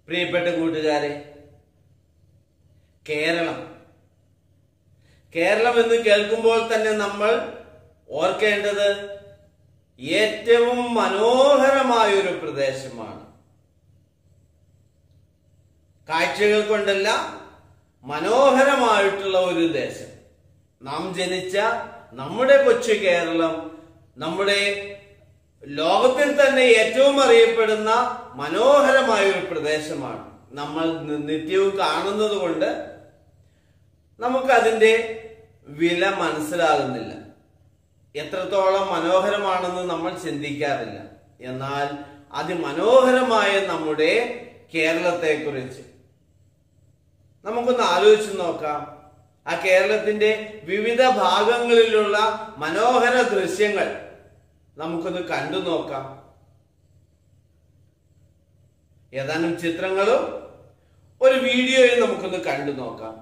പ്രിയപ്പെട്ട കൂട്ടുകാരെ കേരളം കേരളം എന്ന് കേൾക്കുമ്പോൾ തന്നെ നമ്മൾ ഓർക്കേണ്ടത് ഏറ്റവും മനോഹരമായൊരു പ്രദേശമാണ് കാഴ്ചകൾ കൊണ്ടല്ല മനോഹരമായിട്ടുള്ള ഒരു ദേശം നാം ജനിച്ച നമ്മുടെ കൊച്ചു കേരളം നമ്മുടെ ലോകത്തിൽ തന്നെ ഏറ്റവും അറിയപ്പെടുന്ന മനോഹരമായ ഒരു പ്രദേശമാണ് നമ്മൾ നി- നിത്യവും കാണുന്നത് കൊണ്ട് നമുക്കതിന്റെ വില മനസ്സിലാകുന്നില്ല എത്രത്തോളം മനോഹരമാണെന്ന് നമ്മൾ ചിന്തിക്കാറില്ല എന്നാൽ അതിമനോഹരമായ നമ്മുടെ കേരളത്തെക്കുറിച്ച് നമുക്കൊന്ന് ആലോചിച്ച് നോക്കാം ആ കേരളത്തിന്റെ വിവിധ ഭാഗങ്ങളിലുള്ള മനോഹര ദൃശ്യങ്ങൾ നമുക്കൊന്ന് കണ്ടു നോക്കാം ഏതാനും ചിത്രങ്ങളും ഒരു വീഡിയോയും നമുക്കൊന്ന് കണ്ടു നോക്കാം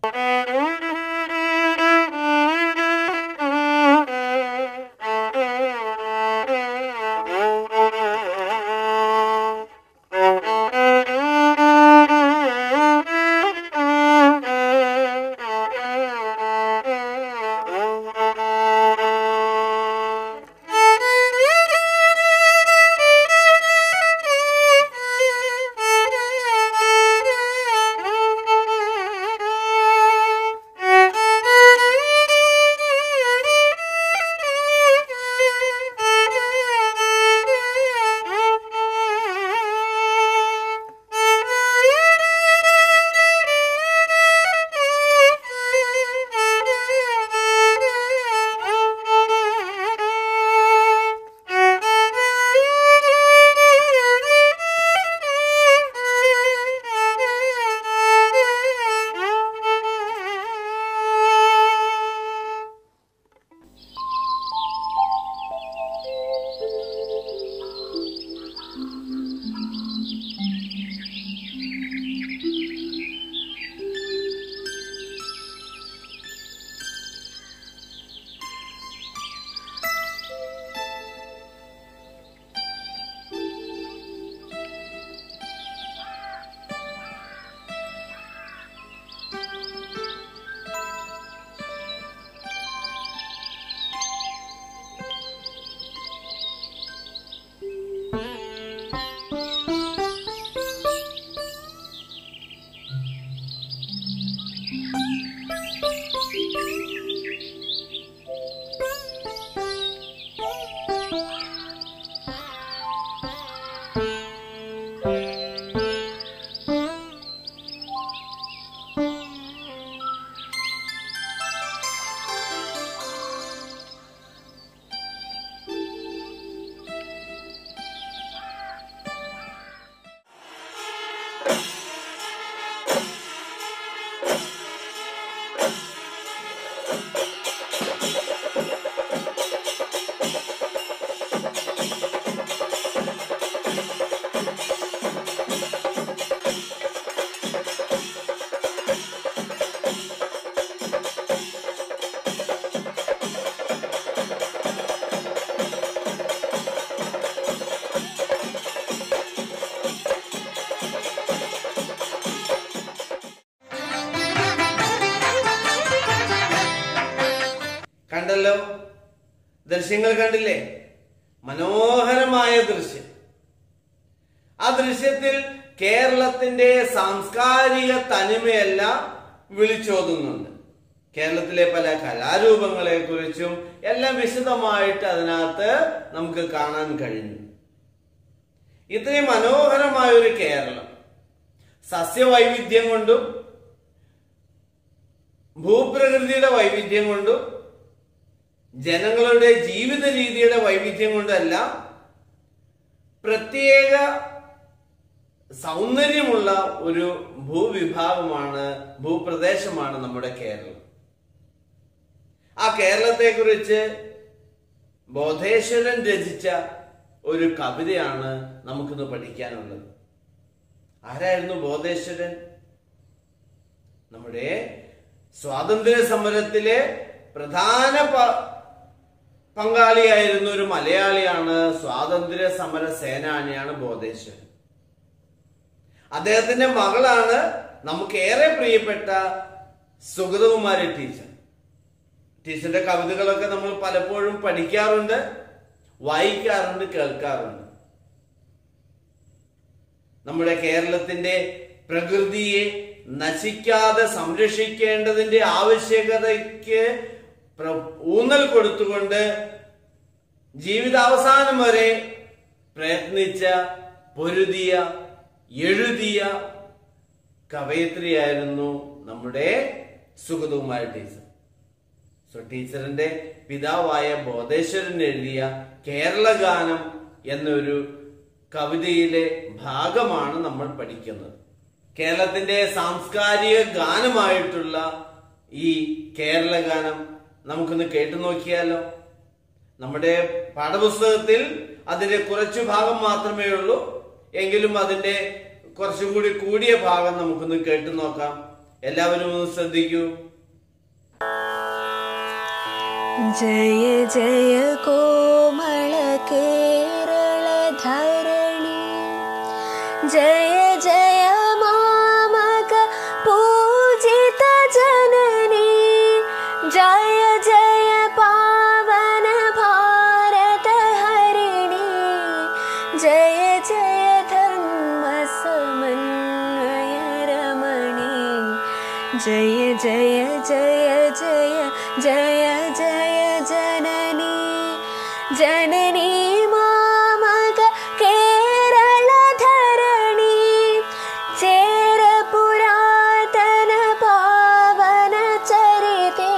കണ്ടല്ലോ ദൃശ്യങ്ങൾ കണ്ടില്ലേ മനോഹരമായ ദൃശ്യം ആ ദൃശ്യത്തിൽ കേരളത്തിന്റെ സാംസ്കാരിക തനിമയെല്ലാം വിളിച്ചോതുന്നുണ്ട് കേരളത്തിലെ പല കലാരൂപങ്ങളെ കുറിച്ചും എല്ലാം വിശദമായിട്ട് അതിനകത്ത് നമുക്ക് കാണാൻ കഴിഞ്ഞു ഇത്രയും മനോഹരമായ ഒരു കേരളം സസ്യവൈവിധ്യം കൊണ്ടും ഭൂപ്രകൃതിയുടെ വൈവിധ്യം കൊണ്ടും ജനങ്ങളുടെ ജീവിത രീതിയുടെ വൈവിധ്യം കൊണ്ടെല്ലാം പ്രത്യേക സൗന്ദര്യമുള്ള ഒരു ഭൂവിഭാഗമാണ് ഭൂപ്രദേശമാണ് നമ്മുടെ കേരളം ആ കേരളത്തെക്കുറിച്ച് ബോധേശ്വരൻ രചിച്ച ഒരു കവിതയാണ് നമുക്കിന്ന് പഠിക്കാനുള്ളത് ആരായിരുന്നു ബോധേശ്വരൻ നമ്മുടെ സ്വാതന്ത്ര്യ സമരത്തിലെ പ്രധാന പ- പങ്കാളിയായിരുന്ന ഒരു മലയാളിയാണ് സ്വാതന്ത്ര്യ സമര സേനാനിയാണ് ബോധേശ്വരൻ അദ്ദേഹത്തിന്റെ മകളാണ് നമുക്ക് ഏറെ പ്രിയപ്പെട്ട സുഗതകുമാരി ടീച്ചർ ടീച്ചറിന്റെ കവിതകളൊക്കെ നമ്മൾ പലപ്പോഴും പഠിക്കാറുണ്ട് വായിക്കാറുണ്ട് കേൾക്കാറുണ്ട് നമ്മുടെ കേരളത്തിന്റെ പ്രകൃതിയെ നശിക്കാതെ സംരക്ഷിക്കേണ്ടതിന്റെ ആവശ്യകതയ്ക്ക് പ്ര- ഊന്നൽ കൊടുത്തുകൊണ്ട് ജീവിതാവസാനം വരെ പ്രയത്നിച്ച പൊരുതിയ എഴുതിയ കവയത്രിയായിരുന്നു നമ്മുടെ സുഗതകുമാരി ടീച്ചർ സോ ടീച്ചറിന്റെ പിതാവായ ബോധേശ്വരൻ എഴുതിയ കേരള ഗാനം എന്നൊരു കവിതയിലെ ഭാഗമാണ് നമ്മൾ പഠിക്കുന്നത് കേരളത്തിന്റെ സാംസ്കാരിക ഗാനമായിട്ടുള്ള ഈ കേരള ഗാനം നമുക്കൊന്ന് കേട്ടു നോക്കിയാലോ നമ്മുടെ പാഠപുസ്തകത്തിൽ അതിന്റെ കുറച്ചു ഭാഗം മാത്രമേ ഉള്ളൂ എങ്കിലും അതിന്റെ കുറച്ചും കൂടി കൂടിയ ഭാഗം നമുക്കൊന്ന് കേട്ടു നോക്കാം എല്ലാവരും ഒന്ന് ശ്രദ്ധിക്കൂ जय जय कोमल केरळ धरणी जय जय मामक पूजित जननी जय जय पावन भारत हरिणी जय जय धर्म समन्वय रमणी जय जय जय जय जय जय जननी जननी मामक केरळ धरणी चेर पुरातन पावन चरिते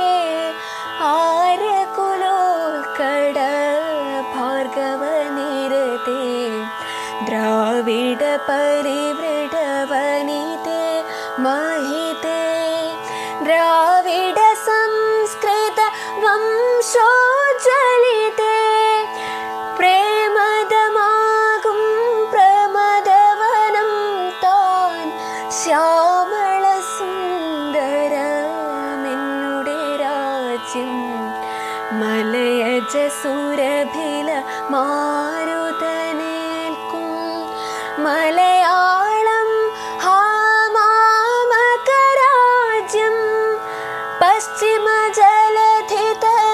आर्यकुलोत्कड भार्गव निरते द्राविड परिवृढवनिते महिते द्राविड संस्कृत वंशोज्वलिते പ്രേമദമാകും പ്രമദവനം താൻ ശ്യാമള സുന്ദരമെന്നുടെ രാജ്യം മലയജ സുരഭില മാരുതനേൽക്കും മലയാളം ഹാമാമകരാജ്യം പശ്ചിമ ജലധി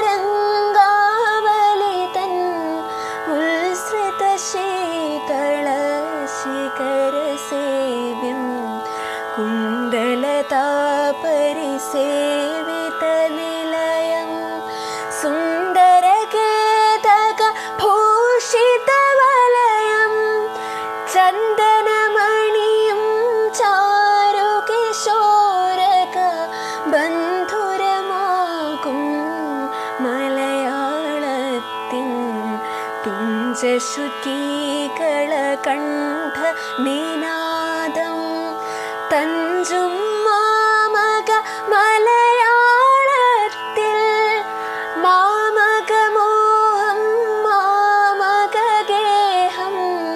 തരംഗാവലിതൻ ഉത്സൃത ശീതള ശിഖര സേവ്യം കുണ്ടലതാപരിസേവിത നിലയം സുന്ദരകേതക ഭൂഷിതവലയം ചന്ദനമണിയും ചാരുകിശോരക ബന്ധുരമാകും മലയാളത്തിൻ തുഞ്ചശുദ്ധീകള കണ്ഠ നിനാദം തഞ്ചും മാമക മലയാളത്തിൽ മാമകമോഹം മാമകഗേഹം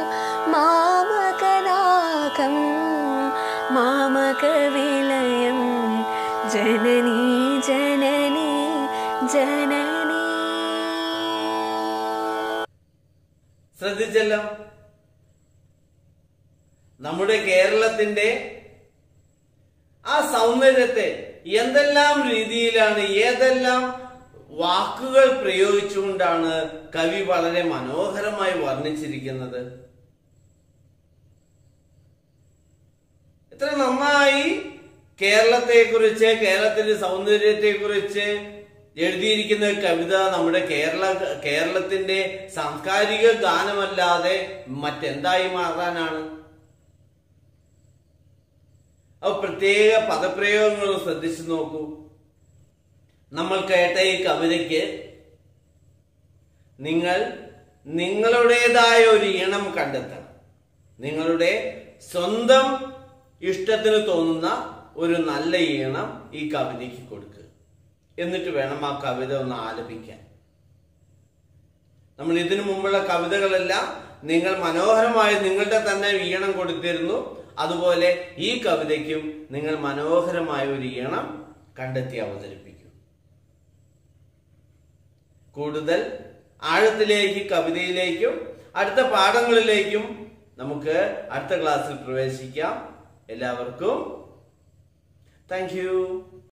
മാമകനാകം മാമകവിലയം ജനനീ ജനനീ ജനനീ ശ്രദ്ധിച്ചല്ലോ നമ്മുടെ കേരളത്തിന്റെ ആ സൗന്ദര്യത്തെ എന്തെല്ലാം രീതിയിലാണ് ഏതെല്ലാം വാക്കുകൾ പ്രയോഗിച്ചുകൊണ്ടാണ് കവി വളരെ മനോഹരമായി വർണ്ണിച്ചിരിക്കുന്നത് എത്ര നന്നായി കേരളത്തെക്കുറിച്ച് കേരളത്തിന്റെ സൗന്ദര്യത്തെക്കുറിച്ച് എഴുതിയിരിക്കുന്ന കവിത നമ്മുടെ കേരള കേരളത്തിന്റെ സാംസ്കാരിക ഗാനമല്ലാതെ മറ്റെന്തായി മാറാനാണ് അപ്പൊ പ്രത്യേക പദപ്രയോഗങ്ങൾ ശ്രദ്ധിച്ചു നോക്കൂ നമ്മൾ കേട്ട ഈ കവിതയ്ക്ക് നിങ്ങൾ നിങ്ങളുടേതായ ഒരു ഈണം കണ്ടെത്തണം നിങ്ങളുടെ സ്വന്തം ഇഷ്ടത്തിന് തോന്നുന്ന ഒരു നല്ല ഈണം ഈ കവിതയ്ക്ക് കൊടുക്കുക എന്നിട്ട് വേണം ആ കവിത ഒന്ന് ആലപിക്കാൻ നമ്മൾ ഇതിനു മുമ്പുള്ള കവിതകളെല്ലാം നിങ്ങൾ മനോഹരമായി നിങ്ങളുടെ തന്നെ ഈണം കൊടുത്തിരുന്നു അതുപോലെ ഈ കവിതയ്ക്കും നിങ്ങൾ മനോഹരമായ ഒരു ഈണം കണ്ടെത്തി അവതരിപ്പിക്കും കൂടുതൽ ആഴത്തിലേക്ക് കവിതയിലേക്കും അടുത്ത പാഠങ്ങളിലേക്കും നമുക്ക് അടുത്ത ക്ലാസ്സിൽ പ്രവേശിക്കാം എല്ലാവർക്കും താങ്ക് യു